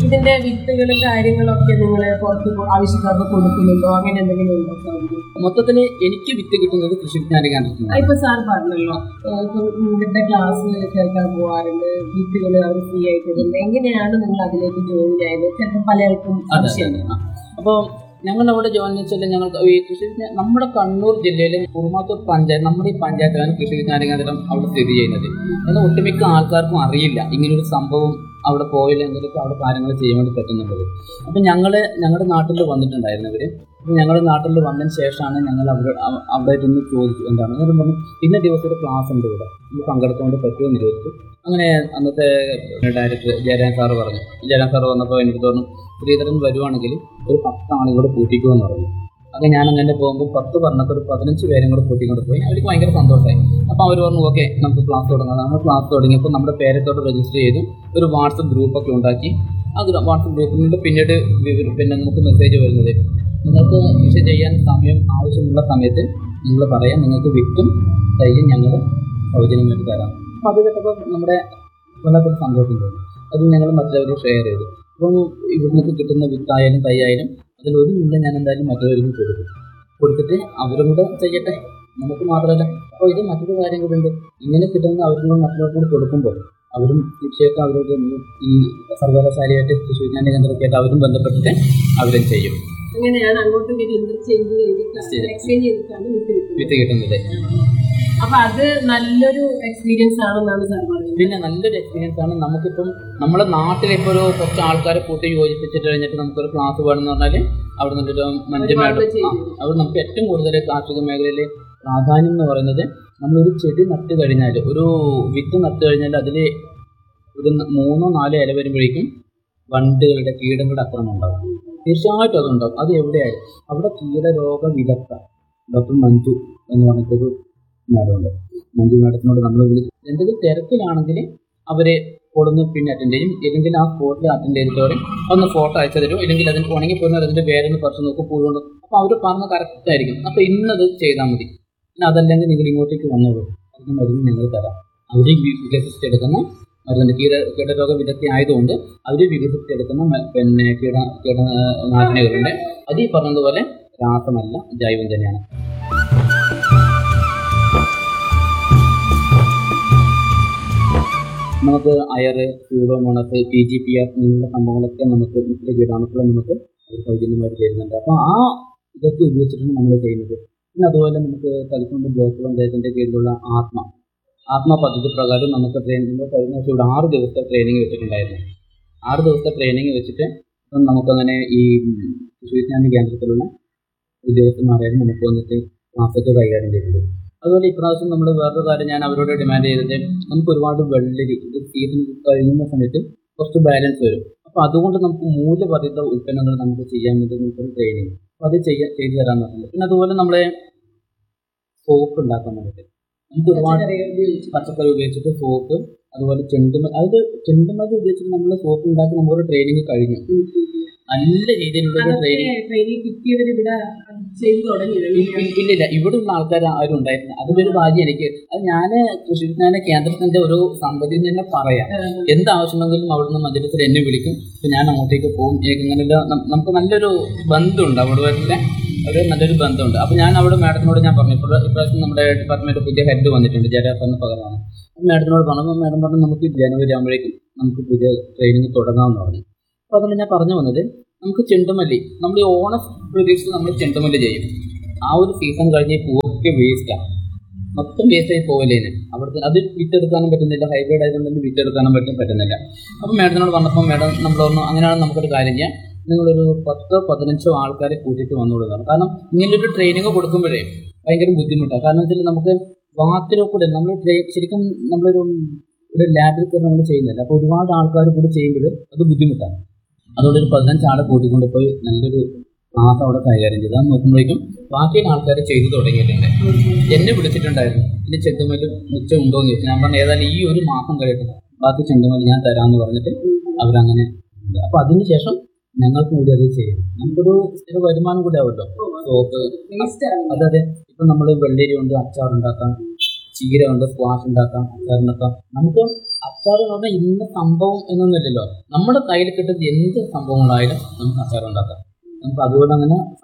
ഇതിന്റെ വിത്തുകളും കാര്യങ്ങളൊക്കെ നിങ്ങൾ പുറത്ത് കൊ- ആവശ്യക്കാർക്ക് കൊടുക്കുന്നുണ്ടോ അങ്ങനെ എന്തെങ്കിലും ഉണ്ടോ സൗകര്യം? മൊത്തത്തിൽ എനിക്ക് വിത്ത് കിട്ടുന്നത് കൃഷി വിജ്ഞാന കേന്ദ്രത്തിൽ ആ, ഇപ്പൊ സാർ പറഞ്ഞല്ലോ ഏഹ് ഇപ്പൊ ഇവിടുത്തെ ക്ലാസ് കേൾക്കാൻ പോവാറുണ്ട് വിത്തുകൾ അവർ ഫ്രീ ആയിട്ട് തരുന്നുണ്ട് എങ്ങനെയാണ് നിങ്ങൾ അതിലേക്ക് ജോയിൻ ആയത് ചിലപ്പോൾ പലർക്കും അതെ സംശയം അപ്പോൾ ഞങ്ങൾ അവിടെ ജോയിൻ വെച്ചാൽ ഞങ്ങൾ ഈ കൃഷി വിജ്ഞാ- നമ്മുടെ കണ്ണൂർ ജില്ലയിലെ കുറുമാത്തൂർ പഞ്ചായത്ത് നമ്മുടെ ഈ പഞ്ചായത്തിലാണ് കൃഷി വിജ്ഞാന കേന്ദ്രം അവിടെ സ്ഥിതി ചെയ്യുന്നത് എന്നാൽ ഒട്ടുമിക്ക ആൾക്കാർക്കും അറിയില്ല ഇങ്ങനൊരു സംഭവം അവിടെ പോയില്ലെങ്കിലൊക്കെ അവിടെ കാര്യങ്ങൾ ചെയ്യാൻ വേണ്ടി പറ്റുന്നുള്ളത് അപ്പം ഞങ്ങൾ ഞങ്ങളുടെ നാട്ടിൽ വന്നിട്ടുണ്ടായിരുന്നു ഇവർ അപ്പം ഞങ്ങളുടെ നാട്ടിൽ വന്നതിന് ശേഷമാണ് ഞങ്ങൾ അവിടെ അവ- അവിടെ ഇരുന്ന് ചോദിച്ചു എന്താണ് അങ്ങനെ പറഞ്ഞു ഇന്ന ദിവസം ഒരു ക്ലാസ് ഉണ്ട് ഇവിടെ ഇത് പങ്കെടുക്കാൻ പറ്റുമോ എന്ന് ചോദിച്ചു അങ്ങനെ അന്നത്തെ ഡയറക്ടർ ജയരാജൻ സാറ് പറഞ്ഞു ജയരാജൻ സാറ് വന്നപ്പോൾ എനിക്ക് തോന്നുന്നു ശ്രീധരൻ വരുവാണെങ്കിൽ ഒരു പത്ത് ആളുകൂടെ കൂട്ടിക്കുമെന്ന് പറഞ്ഞു അങ്ങനെ ഞാൻ അങ്ങനെ പോകുമ്പോൾ പത്ത് പറഞ്ഞപ്പോൾ ഒരു പതിനഞ്ച് പേരും കൂടെ കൂട്ടിക്കൊണ്ട് പോയി അവർക്ക് ഭയങ്കര സന്തോഷമായി അപ്പോൾ അവർ പറഞ്ഞു ഓക്കെ നമുക്ക് ക്ലാസ് തുടങ്ങാം നമ്മൾ ക്ലാസ് തുടങ്ങിയപ്പോൾ നമ്മുടെ പേരത്തോട് രജിസ്റ്റർ ചെയ്തു ഒരു വാട്സപ്പ് ഗ്രൂപ്പൊക്കെ ഉണ്ടാക്കി ആ വാട്സപ്പ് ഗ്രൂപ്പിൽ പിന്നീട് വിവര- പിന്നെ നമുക്ക് മെസ്സേജ് വരുന്നത് നിങ്ങൾക്ക് കൃഷി ചെയ്യാൻ സമയം ആവശ്യമുള്ള സമയത്ത് നിങ്ങൾ പറയാം നിങ്ങൾക്ക് വിത്തും തയ്യും ഞങ്ങൾ സൗജന്യമായിട്ട് തരാം അപ്പോൾ അത് കേട്ടപ്പോൾ നമ്മുടെ വല്ലാത്തൊരു സന്തോഷം തോന്നി അത് ഞങ്ങൾ മറ്റുള്ളവരെ ഷെയർ ചെയ്തു അപ്പം ഇവിടുന്ന് കിട്ടുന്ന വിത്തായാലും തൈയായാലും അതിലൊരു മുള്ള ഞാൻ എന്തായാലും മറ്റുള്ളവർക്ക് കൊടുക്കും കൊടുത്തിട്ട് അവരും കൂടെ ചെയ്യട്ടെ നമുക്ക് മാത്രമല്ല അപ്പോൾ ഇത് മറ്റൊരു കാര്യം കൂടെ ഉണ്ട് ഇങ്ങനെ കിട്ടുന്ന അവരും കൂടെ മറ്റുള്ളവർക്ക് കൂടെ കൊടുക്കുമ്പോൾ അവരും തീർച്ചയായിട്ടും അവരോട് ഈ സർവകലാശാലയായിട്ട് കൃഷി വിജ്ഞാന കേന്ദ്രമൊക്കെയായിട്ട് അവരും ബന്ധപ്പെട്ടിട്ട് അവരും ചെയ്യും അങ്ങനെയാണ് അങ്ങോട്ടും ഇങ്ങോട്ടും ഇന്റർചേഞ്ച് ചെയ്തിട്ട് എക്സ്ചേഞ്ച് ചെയ്തിട്ടാണ് വിത്ത് കിട്ടുന്നത് വിത്ത് കിട്ടുന്നത് അപ്പൊ അത് നല്ലൊരു എക്സ്പീരിയൻസ് ആണെന്നാണ് സാർ പറയുന്നത് പിന്നെ നല്ലൊരു എക്സ്പീരിയൻസ് ആണ് നമുക്കിപ്പം നമ്മുടെ നാട്ടിലിപ്പോൾ ഒരു കുറച്ച് ആൾക്കാരെ കൂട്ടി യോജിപ്പിച്ചിട്ട് കഴിഞ്ഞിട്ട് നമുക്കൊരു ക്ലാസ് വേണമെന്ന് പറഞ്ഞാൽ അവിടെ നിന്നൊരു മഞ്ജു മാഡം ആ, അവിടെ നമുക്ക് ഏറ്റവും കൂടുതൽ കാർഷിക മേഖലയിൽ പ്രാധാന്യം എന്ന് പറയുന്നത് നമ്മളൊരു ചെടി നട്ട് കഴിഞ്ഞാൽ ഒരു വിത്ത് നട്ട് കഴിഞ്ഞാൽ അതിൽ ഒരു ന- മൂന്നോ നാലോ ഇല വരുമ്പോഴേക്കും വണ്ടുകളുടെ കീടങ്ങളുടെ അക്രമം ഉണ്ടാകും തീർച്ചയായിട്ടും അതുണ്ടാകും അത് എവിടെയായാലും അവിടെ കീടരോഗ വിദഗ്ധ ഡോക്ടർ മഞ്ജു എന്ന് പറഞ്ഞിട്ടൊരു മാഡമുണ്ട് മഞ്ജു മാഡത്തിനോട് നമ്മൾ വിളിച്ച് എന്തെങ്കിലും തിരക്കിലാണെങ്കിൽ അവരെ കൊടുന്ന് പിന്നെ അറ്റൻഡ് ചെയ്യും ഇല്ലെങ്കിൽ ആ സ്പോട്ടിൽ അറ്റൻഡ് ചെയ്തിട്ട് ഒന്ന് ഫോട്ടോ അയച്ചു തരും ഇല്ലെങ്കിൽ അതിന് ഉണങ്ങി പോകുന്ന അതിൻ്റെ പേരൊന്ന് പറിച്ച് നോക്കും പുഴുകൊണ്ട് അപ്പോൾ അവർ പറഞ്ഞ കറക്റ്റ് ആയിരിക്കും അപ്പോൾ ഇന്നത് ചെയ്താൽ മതി പിന്നെ അതല്ലെങ്കിൽ നിങ്ങൾ ഇങ്ങോട്ടേക്ക് വന്നോളൂ അതിന് മരുന്ന് ഞങ്ങൾ തരാം അവർ വികസിച്ചെടുക്കുന്ന മരുന്ന് കീട കീടരോഗ വിദഗ്ധ ആയതുകൊണ്ട് അവർ വികസിച്ചെടുക്കുന്ന മ- പിന്നെ കീട കീടനാശിനികളുണ്ട് അത് ഈ പറഞ്ഞതുപോലെ രാസമല്ല ജൈവം തന്നെയാണ് നമുക്ക് അയറ് pseudomonas P G P R ഇങ്ങനെയുള്ള സംഭവങ്ങളൊക്കെ നമുക്ക് മിത്ര കീടാണുക്കളെ നമുക്ക് ഒരു സൗജന്യമായിട്ട് തരുന്നുണ്ട് അപ്പോൾ ആ ഇതൊക്കെ ഉപയോഗിച്ചിട്ടാണ് നമ്മൾ ചെയ്യുന്നത് പിന്നെ അതുപോലെ നമുക്ക് തലക്കൊണ്ട് ബ്ലോക്ക് പഞ്ചായത്തിൻ്റെ കീഴിലുള്ള ആത്മ ആത്മ പദ്ധതി പ്രകാരം നമുക്ക് ട്രെയിനിങ് കഴിഞ്ഞ വർഷം ഇവിടെ ആറ് ദിവസത്തെ ട്രെയിനിങ് വെച്ചിട്ടുണ്ടായിരുന്നു ആറ് ദിവസത്തെ ട്രെയിനിങ് വെച്ചിട്ട് ഇപ്പം നമുക്കങ്ങനെ ഈ കൃഷി വിജ്ഞാന കേന്ദ്രത്തിലുള്ള ഉദ്യോഗസ്ഥന്മാരായാലും നമുക്ക് വന്നിട്ട് ക്ലാസ്സൊക്കെ കൈകാര്യം ചെയ്തത് അതുപോലെ ഇപ്രാവശ്യം നമ്മൾ വേറൊരു കാര്യം ഞാൻ അവരോട് ഡിമാൻഡ് ചെയ്തത് നമുക്ക് ഒരുപാട് വെള്ളരി ഇത് സീസൺ കഴിയുന്ന സമയത്ത് കുറച്ച് ബാലൻസ് വരും അപ്പോൾ അതുകൊണ്ട് നമുക്ക് മൂല്യവർദ്ധിത ഉൽപ്പന്നങ്ങൾ നമുക്ക് ചെയ്യാൻ വേണ്ടി നമുക്കൊരു ട്രെയിനിങ് അപ്പോൾ അത് ചെയ്യാൻ ചെയ്തു തരാൻ പറഞ്ഞത് പിന്നെ അതുപോലെ നമ്മളെ സോപ്പ് ഉണ്ടാക്കാൻ വേണ്ടിയിട്ട് നമുക്ക് ഒരുപാട് പച്ചക്കറികൾ ഉപയോഗിച്ച്. പച്ചക്കറി ഉപയോഗിച്ചിട്ട് സോപ്പ് അതുപോലെ ചെണ്ടുമ അതായത് ചെണ്ടുമല്ലി ഉപയോഗിച്ചിട്ട് നമ്മൾ സോപ്പ് ഉണ്ടാക്കി നമുക്കൊരു ട്രെയിനിങ് കഴിഞ്ഞു നല്ല രീതിയിലുള്ള ഒരു ട്രെയിനിങ് അതൊക്കെ ട്രെയിനിങ് കിട്ടിയവർ ഇവിടെ അത് ചെയ്തു തുടങ്ങിയത് ഇല്ലില്ല ഇവിടെ ഉള്ള ആൾക്കാർ ആരും ഉണ്ടായിട്ടില്ല അതിന്റെ ഒരു ഭാഗ്യം എനിക്ക് അത് ഞാൻ കൃഷി വിജ്ഞാന കേന്ദ്രത്തിന്റെ ഒരു സന്തതി എന്ന് തന്നെ പറയാം എന്താവശ്യമെങ്കിലും അവിടുന്ന് മജലത്തിൽ എന്നെ വിളിക്കും അപ്പൊ ഞാൻ അങ്ങോട്ടേക്ക് പോകും എനിക്ക് അങ്ങനെ ഒരു- നം- നമുക്ക് നല്ലൊരു ബന്ധമുണ്ട് അവിടെ ഒരു നല്ലൊരു ബന്ധമുണ്ട് അപ്പൊ ഞാൻ അവിടെ മാഡത്തിനോട് ഞാൻ പറഞ്ഞു ഇപ്പോൾ ഇപ്രാവശ്യം നമ്മുടെ ഡിപ്പാർട്ട്മെന്റ് പുതിയ ഹെഡ് വന്നിട്ടുണ്ട് ജയരാസറിന് പകരമാണ് അപ്പോൾ മാഡത്തിനോട് പറഞ്ഞു മാഡം പറഞ്ഞു നമുക്ക് ജനുവരി ആകുമ്പോഴേക്കും നമുക്ക് പുതിയ ട്രെയിനിങ് തുടങ്ങാമെന്ന് പറഞ്ഞു അപ്പോൾ അതുകൊണ്ട് ഞാൻ പറഞ്ഞു വന്നത് നമുക്ക് ചെണ്ടുമല്ലി നമ്മൾ ഈ ഓണ പ്രതീക്ഷിച്ച് നമ്മൾ ചെണ്ടുമല്ലി ചെയ്യും ആ ഒരു സീസൺ കഴിഞ്ഞ് ഈ പൂവൊക്കെ വേസ്റ്റാണ് മൊത്തം വേസ്റ്റ് ആയി പോവില്ലേന് അവിടുത്തെ അത് വിറ്റെടുക്കാനും പറ്റുന്നില്ല ഹൈബ്രിഡ് ആയതുകൊണ്ട് തന്നെ വിറ്റെടുക്കാനും പറ്റും പറ്റുന്നില്ല അപ്പം മാഡത്തിനോട് പറഞ്ഞപ്പോൾ മാഡം നമ്മൾ പറഞ്ഞു അങ്ങനെയാണ് നമുക്കൊരു കാര്യം ചെയ്യാം നിങ്ങളൊരു പത്തോ പതിനഞ്ചോ ആൾക്കാരെ കൂട്ടിയിട്ട് വന്നോളൂ എന്ന് പറഞ്ഞു. കാരണം ഇങ്ങനൊരു ട്രെയിനിങ് കൊടുക്കുമ്പോഴേ ഭയങ്കര ബുദ്ധിമുട്ടാണ് കാരണം വെച്ചാൽ നമുക്ക് വാക്കിലോ കൂടെ നമ്മൾ ട്രെയിൻ ശരിക്കും നമ്മളൊരു ഒരു ലാബിൽ കയറി നമ്മൾ ചെയ്യുന്നില്ല അപ്പോൾ ഒരുപാട് ആൾക്കാർ കൂടി ചെയ്യുമ്പോൾ അത് ബുദ്ധിമുട്ടാണ് അതുകൊണ്ട് ഒരു പതിനഞ്ച് ആളെ കൂട്ടിക്കൊണ്ട് പോയി നല്ലൊരു ക്ലാസ് അവിടെ കൈകാര്യം ചെയ്തു അത് നോക്കുമ്പോഴേക്കും ബാക്കിയുള്ള ആൾക്കാർ ചെയ്തു തുടങ്ങിയിട്ടുണ്ട് എന്നെ വിളിച്ചിട്ടുണ്ടായിരുന്നു ഇനി ചെണ്ടുമല്ലി മിച്ചം ഉണ്ടോ എന്ന് ചോദിച്ചു ഞാൻ പറഞ്ഞു ഏതായാലും ഈ ഒരു മാസം കഴിയട്ടെ ബാക്കി ചെണ്ടുമല്ലി ഞാൻ തരാമെന്ന് പറഞ്ഞിട്ട് അവരങ്ങനെ ഉണ്ട്. അപ്പൊ അതിനുശേഷം ഞങ്ങൾക്ക് കൂടി അത് ചെയ്യും നമുക്കൊരു സ്ഥിര വരുമാനം കൂടി ആവുമല്ലോ സോപ്പ് അതെ അതെ ഇപ്പൊ നമ്മൾ വെള്ളരി കൊണ്ട് അച്ചാർ ഉണ്ടാക്കാം ചീര കൊണ്ട് സ്ക്വാഷ് ഉണ്ടാക്കാം അച്ചാർ ഉണ്ടാക്കാം നമുക്ക് അച്ചാർ എന്ന് പറഞ്ഞാൽ ഇന്ന സംഭവം എന്നൊന്നുമില്ലല്ലോ നമ്മുടെ കയ്യിൽ കിട്ടുന്ന എന്ത് സംഭവങ്ങളായാലും നമുക്ക് അച്ചാർ ഉണ്ടാക്കാം നമുക്ക് അതുകൊണ്ട് അങ്ങനെ